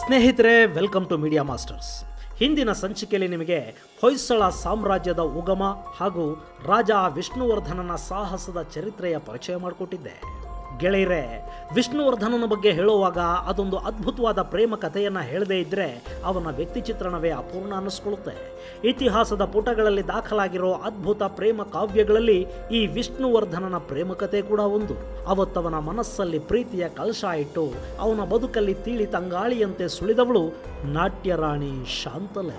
ಸ್ನೇಹಿತರೆ welcome to media masters ಹಿಂದಿನ ಸಂಚಿಕೆಯಲ್ಲಿ ನಿಮಗೆ ಹೊಯ್ಸಳ ಸಾಮ್ರಾಜ್ಯದ ಉಗಮ ಹಾಗೂ ರಾಜ ವಿಷ್ಣುವರ್ಧನನ ಸಾಹಸದ ಚರಿತ್ರೆಯ ಪರಿಚಯ ಮಾಡಿಕೊಟ್ಟಿದ್ದೆ ಗೆಳೆಯರೆ ವಿಷ್ಣುವರ್ಧನನ ಬಗ್ಗೆ ಹೇಳುವಾಗ ಅದೊಂದು ಅದ್ಭುತವಾದ ಪ್ರೇಮ ಕಥೆಯನ್ನು ಹೇಳದೇ ಇದ್ದರೆ ಅವನ ವ್ಯಕ್ತಿ ಚಿತ್ರಣವೇ ಅಪೂರ್ಣ ಅನ್ನಿಸ್ಕೊಳ್ಳುತ್ತೆ ಇತಿಹಾಸದ ಪುಟಗಳಲ್ಲಿ ದಾಖಲಾಗಿರೋ ಅದ್ಭುತ ಪ್ರೇಮ ಕಾವ್ಯಗಳಲ್ಲಿ ಈ ವಿಷ್ಣುವರ್ಧನನ ಪ್ರೇಮ ಕಥೆ ಕೂಡ ಒಂದು ಅವತ್ತವನ ಮನಸ್ಸಲ್ಲಿ ಪ್ರೀತಿಯ ಕಲಶ ಇಟ್ಟು ಅವನ ಬದುಕಲ್ಲಿ ತೀಳಿ ತಂಗಾಳಿಯಂತೆ ಸುಳಿದವಳು ನಾಟ್ಯರಾಣಿ ಶಾಂತಲೆ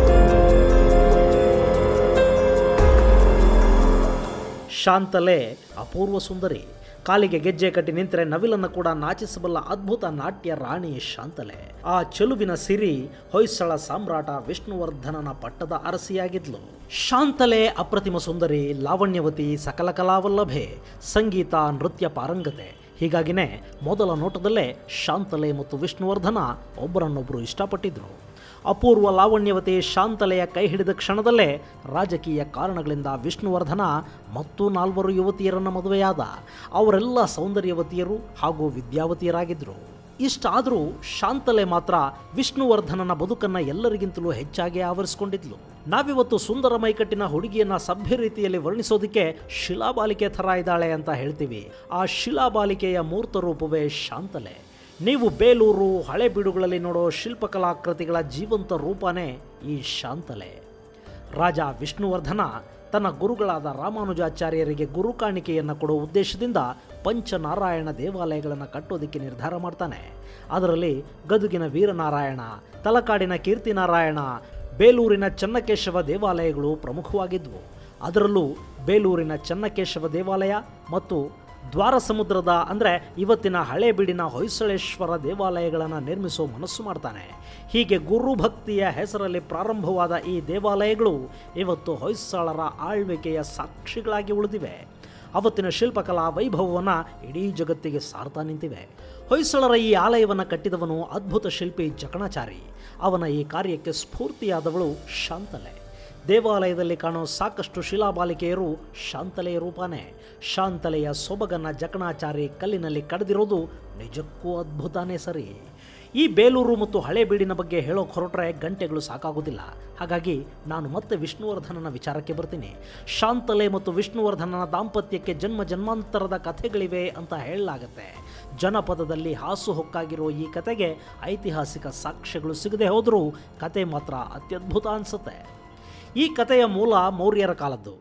ಶಾಂತಲೆ ಅಪೂರ್ವ ಸುಂದರಿ ಕಾಲಿಗೆ ಗೆಜ್ಜೆ ಕಟ್ಟಿ ನಿಂತರೆ ನವಿಲನ್ನು ಕೂಡ ನಾಚಿಸಬಲ್ಲ ಅದ್ಭುತ ನಾಟ್ಯ ರಾಣಿ ಶಾಂತಲೆ ಆ ಚೆಲುವಿನ ಸಿರಿ ಹೊಯ್ಸಳ ಸಾಮ್ರಾಟ ವಿಷ್ಣುವರ್ಧನನ ಪಟ್ಟದ ಅರಸಿಯಾಗಿದ್ಲು ಶಾಂತಲೆ ಅಪ್ರತಿಮ ಸುಂದರಿ ಲಾವಣ್ಯವತಿ ಸಕಲ ಕಲಾವಲ್ಲಭೆ ಸಂಗೀತ ನೃತ್ಯ ಪಾರಂಗತೆ ಹೀಗಾಗಿನೇ ಮೊದಲ ನೋಟದಲ್ಲೇ ಶಾಂತಲೆ ಮತ್ತು ವಿಷ್ಣುವರ್ಧನ ಒಬ್ಬರನ್ನೊಬ್ಬರು ಇಷ್ಟಪಟ್ಟಿದ್ರು ಅಪೂರ್ವ ಲಾವಣ್ಯವತಿ ಶಾಂತಲೆಯ ಕೈ ಹಿಡಿದ ಕ್ಷಣದಲ್ಲೇ ರಾಜಕೀಯ ಕಾರಣಗಳಿಂದ ವಿಷ್ಣುವರ್ಧನ ಮತ್ತು ನಾಲ್ವರು ಯುವತಿಯರನ್ನು ಮದುವೆಯಾದ ಅವರೆಲ್ಲ ಸೌಂದರ್ಯವತಿಯರು ಹಾಗೂ ವಿದ್ಯಾವತಿಯರಾಗಿದ್ದರು ಇಷ್ಟಾದರೂ ಶಾಂತಲೆ ಮಾತ್ರ ವಿಷ್ಣುವರ್ಧನನ ಬದುಕನ್ನು ಎಲ್ಲರಿಗಿಂತಲೂ ಹೆಚ್ಚಾಗಿ ಆವರಿಸಿಕೊಂಡಿದ್ಲು ನಾವಿವತ್ತು ಸುಂದರ ಮೈಕಟ್ಟಿನ ಹುಡುಗಿಯನ್ನ ಸಭ್ಯ ರೀತಿಯಲ್ಲಿ ವರ್ಣಿಸೋದಕ್ಕೆ ಶಿಲಾಬಾಲಿಕೆ ಥರ ಇದ್ದಾಳೆ ಅಂತ ಹೇಳ್ತೀವಿ ಆ ಶಿಲಾಬಾಲಿಕೆಯ ಮೂರ್ತ ರೂಪವೇ ಶಾಂತಲೆ ನೀವು ಬೇಲೂರು ಹಳೆಬೀಡುಗಳಲ್ಲಿ ನೋಡೋ ಶಿಲ್ಪಕಲಾಕೃತಿಗಳ ಜೀವಂತ ರೂಪನೇ ಈ ಶಾಂತಲೆ ರಾಜ ವಿಷ್ಣುವರ್ಧನ ತನ್ನ ಗುರುಗಳಾದ ರಾಮಾನುಜಾಚಾರ್ಯರಿಗೆ ಗುರು ಕಾಣಿಕೆಯನ್ನು ಕೊಡುವ ಉದ್ದೇಶದಿಂದ ಪಂಚನಾರಾಯಣ ದೇವಾಲಯಗಳನ್ನು ಕಟ್ಟೋದಕ್ಕೆ ನಿರ್ಧಾರ ಮಾಡ್ತಾನೆ ಅದರಲ್ಲಿ ಗದುಗಿನ ವೀರನಾರಾಯಣ ತಲಕಾಡಿನ ಕೀರ್ತಿನಾರಾಯಣ ಬೇಲೂರಿನ ಚನ್ನಕೇಶವ ದೇವಾಲಯಗಳು ಪ್ರಮುಖವಾಗಿದ್ವು ಅದರಲ್ಲೂ ಬೇಲೂರಿನ ಚನ್ನಕೇಶವ ದೇವಾಲಯ ಮತ್ತು ದ್ವಾರ ಸಮುದ್ರದ ಅಂದರೆ ಇವತ್ತಿನ ಹಳೇಬೀಡಿನ ಹೊಯ್ಸಳೇಶ್ವರ ದೇವಾಲಯಗಳನ್ನು ನಿರ್ಮಿಸೋ ಮನಸ್ಸು ಮಾಡ್ತಾನೆ ಹೀಗೆ ಗುರುಭಕ್ತಿಯ ಹೆಸರಲ್ಲಿ ಪ್ರಾರಂಭವಾದ ಈ ದೇವಾಲಯಗಳು ಇವತ್ತು ಹೊಯ್ಸಳರ ಆಳ್ವಿಕೆಯ ಸಾಕ್ಷಿಗಳಾಗಿ ಉಳಿದಿವೆ ಅವತ್ತಿನ ಶಿಲ್ಪಕಲಾ ವೈಭವವನ್ನು ಇಡೀ ಜಗತ್ತಿಗೆ ಸಾರ್ತಾ ನಿಂತಿವೆ ಹೊಯ್ಸಳರ ಈ ಆಲಯವನ್ನು ಕಟ್ಟಿದವನು ಅದ್ಭುತ ಶಿಲ್ಪಿ ಜಕಣಾಚಾರಿ ಅವನ ಈ ಕಾರ್ಯಕ್ಕೆ ಸ್ಫೂರ್ತಿಯಾದವಳು ಶಾಂತಲೆ ದೇವಾಲಯದಲ್ಲಿ ಕಾಣೋ ಸಾಕಷ್ಟು ಶಿಲಾಬಾಲಿಕೆಯರು ಶಾಂತಲೆಯ ರೂಪನೇ ಶಾಂತಲೆಯ ಸೊಬಗನ್ನ ಜಕಣಾಚಾರಿ ಕಲ್ಲಿನಲ್ಲಿ ಕಳೆದಿರೋದು ನಿಜಕ್ಕೂ ಅದ್ಭುತನೇ ಸರಿ ಈ ಬೇಲೂರು ಮತ್ತು ಹಳೇಬೀಡಿನ ಬಗ್ಗೆ ಹೇಳೋಕೆ ಹೊರಟ್ರೆ ಗಂಟೆಗಳು ಸಾಕಾಗೋದಿಲ್ಲ ಹಾಗಾಗಿ ನಾನು ಮತ್ತೆ ವಿಷ್ಣುವರ್ಧನನ ವಿಚಾರಕ್ಕೆ ಬರ್ತೀನಿ ಶಾಂತಲೆ ಮತ್ತು ವಿಷ್ಣುವರ್ಧನನ ದಾಂಪತ್ಯಕ್ಕೆ ಜನ್ಮ ಜನ್ಮಾಂತರದ ಕಥೆಗಳಿವೆ ಅಂತ ಹೇಳಲಾಗತ್ತೆ ಜನಪದದಲ್ಲಿ ಹಾಸುಹೊಕ್ಕಾಗಿರೋ ಈ ಕತೆಗೆ ಐತಿಹಾಸಿಕ ಸಾಕ್ಷ್ಯಗಳು ಸಿಗದೆ ಹೋದರೂ ಕತೆ ಮಾತ್ರ ಅತ್ಯದ್ಭುತ ಅನಿಸುತ್ತೆ ಈ ಕಥೆಯ ಮೂಲ ಮೌರ್ಯರ ಕಾಲದ್ದು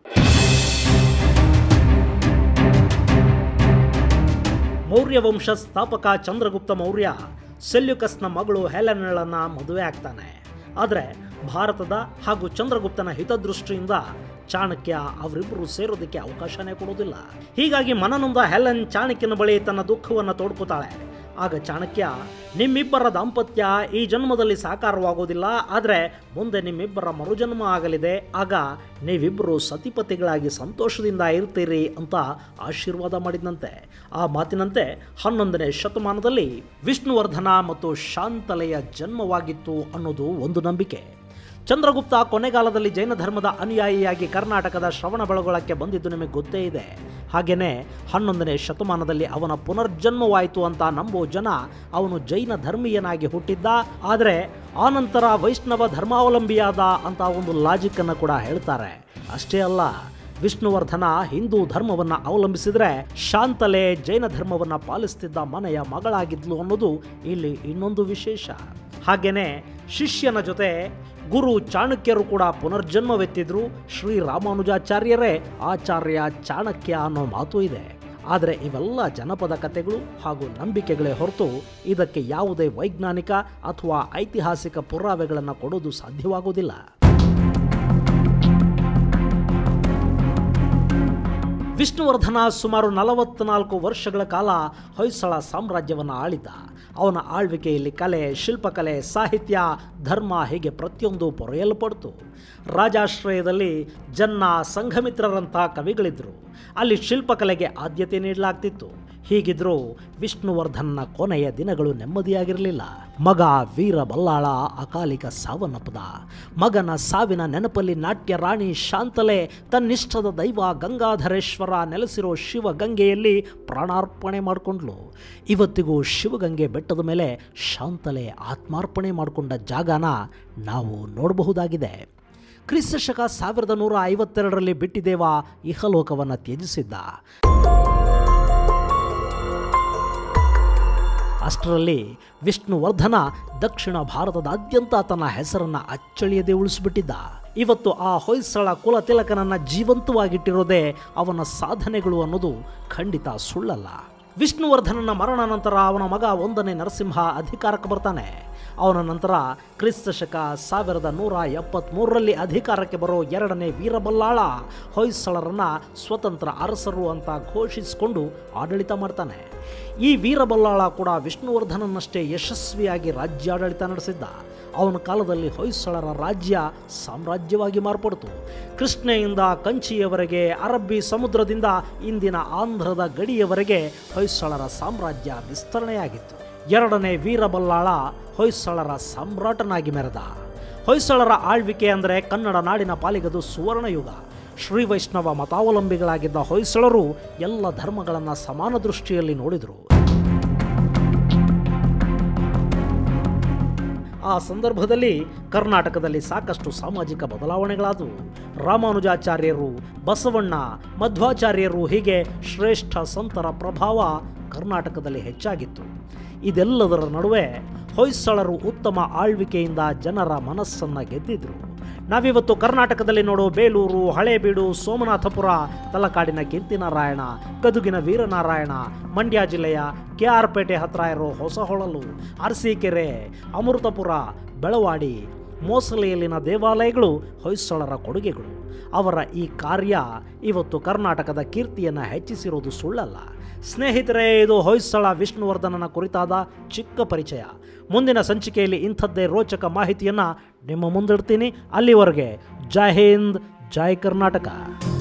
ಮೌರ್ಯ ವಂಶ ಸ್ಥಾಪಕ ಚಂದ್ರಗುಪ್ತ ಮೌರ್ಯ ಸೆಲ್ಯುಕಸ್ನ ಮಗಳು ಹೆಲೆನಳನ್ನ ಮದುವೆ ಆಗ್ತಾನೆ ಆದರೆ ಭಾರತದ ಹಾಗೂ ಚಂದ್ರಗುಪ್ತನ ಹಿತದೃಷ್ಟಿಯಿಂದ ಚಾಣಕ್ಯ ಅವರಿಬ್ಬರು ಸೇರೋದಕ್ಕೆ ಅವಕಾಶನೇ ಕೊಡೋದಿಲ್ಲ ಹೀಗಾಗಿ ಮನನೊಂದ ಹೆಲೆನ್ ಚಾಣಕ್ಯನ ಬಳಿ ತನ್ನ ದುಃಖವನ್ನು ತೋಡ್ಕೋತಾಳೆ ಆಗ ಚಾಣಕ್ಯ ನಿಮ್ಮಿಬ್ಬರ ದಾಂಪತ್ಯ ಈ ಜನ್ಮದಲ್ಲಿ ಸಾಕಾರವಾಗೋದಿಲ್ಲ ಆದರೆ ಮುಂದೆ ನಿಮ್ಮಿಬ್ಬರ ಮರುಜನ್ಮ ಆಗಲಿದೆ ಆಗ ನೀವಿಬ್ಬರು ಸತಿಪತಿಗಳಾಗಿ ಸಂತೋಷದಿಂದ ಇರ್ತೀರಿ ಅಂತ ಆಶೀರ್ವಾದ ಮಾಡಿದಂತೆ ಆ ಮಾತಿನಂತೆ ಹನ್ನೊಂದನೇ ಶತಮಾನದಲ್ಲಿ ವಿಷ್ಣುವರ್ಧನ ಮತ್ತು ಶಾಂತಲೆಯ ಜನ್ಮವಾಗಿತ್ತು ಅನ್ನೋದು ಒಂದು ನಂಬಿಕೆ ಚಂದ್ರಗುಪ್ತ ಕೊನೆಗಾಲದಲ್ಲಿ ಜೈನ ಧರ್ಮದ ಅನುಯಾಯಿಯಾಗಿ ಕರ್ನಾಟಕದ ಶ್ರವಣಬೆಳಗೊಳಕ್ಕೆ ಬಂದಿದ್ದು ನಿಮಗೆ ಗೊತ್ತೇ ಇದೆ ಹಾಗೆಯೇ ಹನ್ನೊಂದನೇ ಶತಮಾನದಲ್ಲಿ ಅವನ ಪುನರ್ಜನ್ಮವಾಯಿತು ಅಂತ ನಂಬೋ ಜನ ಅವನು ಜೈನ ಧರ್ಮೀಯನಾಗಿ ಹುಟ್ಟಿದ್ದ ಆದರೆ ಆನಂತರ ವೈಷ್ಣವ ಧರ್ಮಾವಲಂಬಿಯಾದ ಅಂತ ಒಂದು ಲಾಜಿಕ್ಕನ್ನು ಕೂಡ ಹೇಳ್ತಾರೆ ಅಷ್ಟೇ ಅಲ್ಲ ವಿಷ್ಣುವರ್ಧನ ಹಿಂದೂ ಧರ್ಮವನ್ನ ಅವಲಂಬಿಸಿದ್ರೆ ಶಾಂತಲೆ ಜೈನ ಧರ್ಮವನ್ನ ಪಾಲಿಸ್ತಿದ್ದ ಮನೆಯ ಮಗಳಾಗಿದ್ಲು ಅನ್ನೋದು ಇಲ್ಲಿ ಇನ್ನೊಂದು ವಿಶೇಷ ಹಾಗೇನೆ ಶಿಷ್ಯನ ಜೊತೆ ಗುರು ಚಾಣಕ್ಯರು ಕೂಡ ಪುನರ್ಜನ್ಮವೆತ್ತಿದ್ರು ಶ್ರೀ ರಾಮಾನುಜಾಚಾರ್ಯರೇ ಆಚಾರ್ಯ ಚಾಣಕ್ಯ ಅನ್ನೋ ಮಾತು ಇದೆ ಆದರೆ ಇವೆಲ್ಲ ಜನಪದ ಕಥೆಗಳು ಹಾಗೂ ನಂಬಿಕೆಗಳೇ ಹೊರತು ಇದಕ್ಕೆ ಯಾವುದೇ ವೈಜ್ಞಾನಿಕ ಅಥವಾ ಐತಿಹಾಸಿಕ ಪುರಾವೆಗಳನ್ನು ಕೊಡೋದು ಸಾಧ್ಯವಾಗುವುದಿಲ್ಲ ವಿಷ್ಣುವರ್ಧನ ಸುಮಾರು ನಲವತ್ನಾಲ್ಕು ವರ್ಷಗಳ ಕಾಲ ಹೊಯ್ಸಳ ಸಾಮ್ರಾಜ್ಯವನ್ನು ಆಳಿದ ಅವನ ಆಳ್ವಿಕೆಯಲ್ಲಿ ಕಲೆ ಶಿಲ್ಪಕಲೆ ಸಾಹಿತ್ಯ ಧರ್ಮ ಹೀಗೆ ಪ್ರತಿಯೊಂದು ಪೊರೆಯಲ್ಪಡ್ತು ರಾಜಾಶ್ರಯದಲ್ಲಿ ಜನ್ನ ಸಂಘಮಿತ್ರರಂಥ ಕವಿಗಳಿದ್ದರು ಅಲ್ಲಿ ಶಿಲ್ಪಕಲೆಗೆ ಆದ್ಯತೆ ನೀಡಲಾಗ್ತಿತ್ತು ಹೀಗಿದ್ರೂ ವಿಷ್ಣುವರ್ಧನ್ನ ಕೊನೆಯ ದಿನಗಳು ನೆಮ್ಮದಿಯಾಗಿರಲಿಲ್ಲ ಮಗ ವೀರ ಬಲ್ಲಾಳ ಅಕಾಲಿಕ ಸಾವನ್ನಪ್ಪದ ಮಗನ ಸಾವಿನ ನೆನಪಲ್ಲಿ ನಾಟ್ಯ ರಾಣಿ ಶಾಂತಲೆ ತನ್ನಿಷ್ಟದ ದೈವ ಗಂಗಾಧರೇಶ್ವರ ನೆಲೆಸಿರೋ ಶಿವಗಂಗೆಯಲ್ಲಿ ಪ್ರಾಣಾರ್ಪಣೆ ಮಾಡಿಕೊಂಡ್ಲು ಇವತ್ತಿಗೂ ಶಿವಗಂಗೆ ಬೆಟ್ಟದ ಮೇಲೆ ಶಾಂತಲೆ ಆತ್ಮಾರ್ಪಣೆ ಮಾಡಿಕೊಂಡ ಜಾಗನ ನಾವು ನೋಡಬಹುದಾಗಿದೆ ಕ್ರಿಸ್ತ ಶಕ ಸಾವಿರದ ನೂರ ಐವತ್ತೆರಡರಲ್ಲಿ ಬಿಟ್ಟಿದೇವ ಇಹಲೋಕವನ್ನು ತ್ಯಜಿಸಿದ್ದ ಅಷ್ಟರಲ್ಲಿ ವಿಷ್ಣುವರ್ಧನ ದಕ್ಷಿಣ ಭಾರತದಾದ್ಯಂತ ತನ್ನ ಹೆಸರನ್ನು ಅಚ್ಚಳಿಯದೆ ಉಳಿಸಿಬಿಟ್ಟಿದ್ದ ಇವತ್ತು ಆ ಹೊಯ್ಸಳ ಕುಲತಿಲಕನನ್ನ ಜೀವಂತವಾಗಿಟ್ಟಿರೋದೇ ಅವನ ಸಾಧನೆಗಳು ಅನ್ನೋದು ಖಂಡಿತ ಸುಳ್ಳಲ್ಲ ವಿಷ್ಣುವರ್ಧನನ ಮರಣ ನಂತರ ಅವನ ಮಗ ಒಂದನೇ ನರಸಿಂಹ ಅಧಿಕಾರಕ್ಕೆ ಬರ್ತಾನೆ ಅವನ ನಂತರ ಕ್ರಿಸ್ತ ಶಕ ಸಾವಿರದ ನೂರ ಎಪ್ಪತ್ತ್ಮೂರರಲ್ಲಿ ಅಧಿಕಾರಕ್ಕೆ ಬರೋ ಎರಡನೇ ವೀರಬಲ್ಲಾಳ ಹೊಯ್ಸಳರನ್ನ ಸ್ವತಂತ್ರ ಅರಸರು ಅಂತ ಘೋಷಿಸಿಕೊಂಡು ಆಡಳಿತ ಮಾಡ್ತಾನೆ ಈ ವೀರಬಲ್ಲಾಳ ಕೂಡ ವಿಷ್ಣುವರ್ಧನನ್ನಷ್ಟೇ ಯಶಸ್ವಿಯಾಗಿ ರಾಜ್ಯಾಡಳಿತ ನಡೆಸಿದ್ದ ಅವನ ಕಾಲದಲ್ಲಿ ಹೊಯ್ಸಳರ ರಾಜ್ಯ ಸಾಮ್ರಾಜ್ಯವಾಗಿ ಮಾರ್ಪಡಿತು ಕೃಷ್ಣೆಯಿಂದ ಕಂಚಿಯವರೆಗೆ ಅರಬ್ಬಿ ಸಮುದ್ರದಿಂದ ಇಂದಿನ ಆಂಧ್ರದ ಗಡಿಯವರೆಗೆ ಹೊಯ್ಸಳರ ಸಾಮ್ರಾಜ್ಯ ವಿಸ್ತರಣೆಯಾಗಿತ್ತು ಎರಡನೇ ವೀರಬಲ್ಲಾಳ ಹೊಯ್ಸಳರ ಸಾಮ್ರಾಟನಾಗಿ ಮೆರೆದ ಹೊಯ್ಸಳರ ಆಳ್ವಿಕೆ ಅಂದರೆ ಕನ್ನಡ ನಾಡಿನ ಪಾಲಿಗದು ಸುವರ್ಣಯುಗ ಶ್ರೀ ವೈಷ್ಣವ ಮತಾವಲಂಬಿಗಳಾಗಿದ್ದ ಹೊಯ್ಸಳರು ಎಲ್ಲ ಧರ್ಮಗಳನ್ನು ಸಮಾನ ದೃಷ್ಟಿಯಲ್ಲಿ ನೋಡಿದರು ಆ ಸಂದರ್ಭದಲ್ಲಿ ಕರ್ನಾಟಕದಲ್ಲಿ ಸಾಕಷ್ಟು ಸಾಮಾಜಿಕ ಬದಲಾವಣೆಗಳಾದವು ರಾಮಾನುಜಾಚಾರ್ಯರು ಬಸವಣ್ಣ ಮಧ್ವಾಚಾರ್ಯರು ಹೀಗೆ ಶ್ರೇಷ್ಠ ಸಂತರ ಪ್ರಭಾವ ಕರ್ನಾಟಕದಲ್ಲಿ ಹೆಚ್ಚಾಗಿತ್ತು ಇದೆಲ್ಲದರ ನಡುವೆ ಹೊಯ್ಸಳರು ಉತ್ತಮ ಆಳ್ವಿಕೆಯಿಂದ ಜನರ ಮನಸ್ಸನ್ನು ಗೆದ್ದಿದ್ರು ನಾವಿವತ್ತು ಕರ್ನಾಟಕದಲ್ಲಿ ನೋಡೋ ಬೇಲೂರು ಹಳೇಬೀಡು ಸೋಮನಾಥಪುರ ತಲಕಾಡಿನ ಕೀರ್ತಿನಾರಾಯಣ ಗದುಗಿನ ವೀರನಾರಾಯಣ ಮಂಡ್ಯ ಜಿಲ್ಲೆಯ ಕೆ ಆರ್ ಪೇಟೆ ಹತ್ರ ಇರೋ ಹೊಸಹೊಳಲು ಅರಸೀಕೆರೆ ಅಮೃತಪುರ ಬೆಳವಾಡಿ ಮೋಸಲೆಯಲ್ಲಿನ ದೇವಾಲಯಗಳು ಹೊಯ್ಸಳರ ಕೊಡುಗೆಗಳು ಅವರ ಈ ಕಾರ್ಯ ಇವತ್ತು ಕರ್ನಾಟಕದ ಕೀರ್ತಿಯನ್ನು ಹೆಚ್ಚಿಸಿರುವುದು ಸುಳ್ಳಲ್ಲ ಸ್ನೇಹಿತರೆ ಇದು ಹೊಯ್ಸಳ ವಿಷ್ಣುವರ್ಧನನ ಕುರಿತಾದ ಚಿಕ್ಕ ಪರಿಚಯ ಮುಂದಿನ ಸಂಚಿಕೆಯಲ್ಲಿ ಇಂಥದ್ದೇ ರೋಚಕ ಮಾಹಿತಿಯನ್ನು ನಿಮ್ಮ ಮುಂದಿಡ್ತೀನಿ ಅಲ್ಲಿವರೆಗೆ ಜೈ ಹಿಂದ್ ಜೈ ಕರ್ನಾಟಕ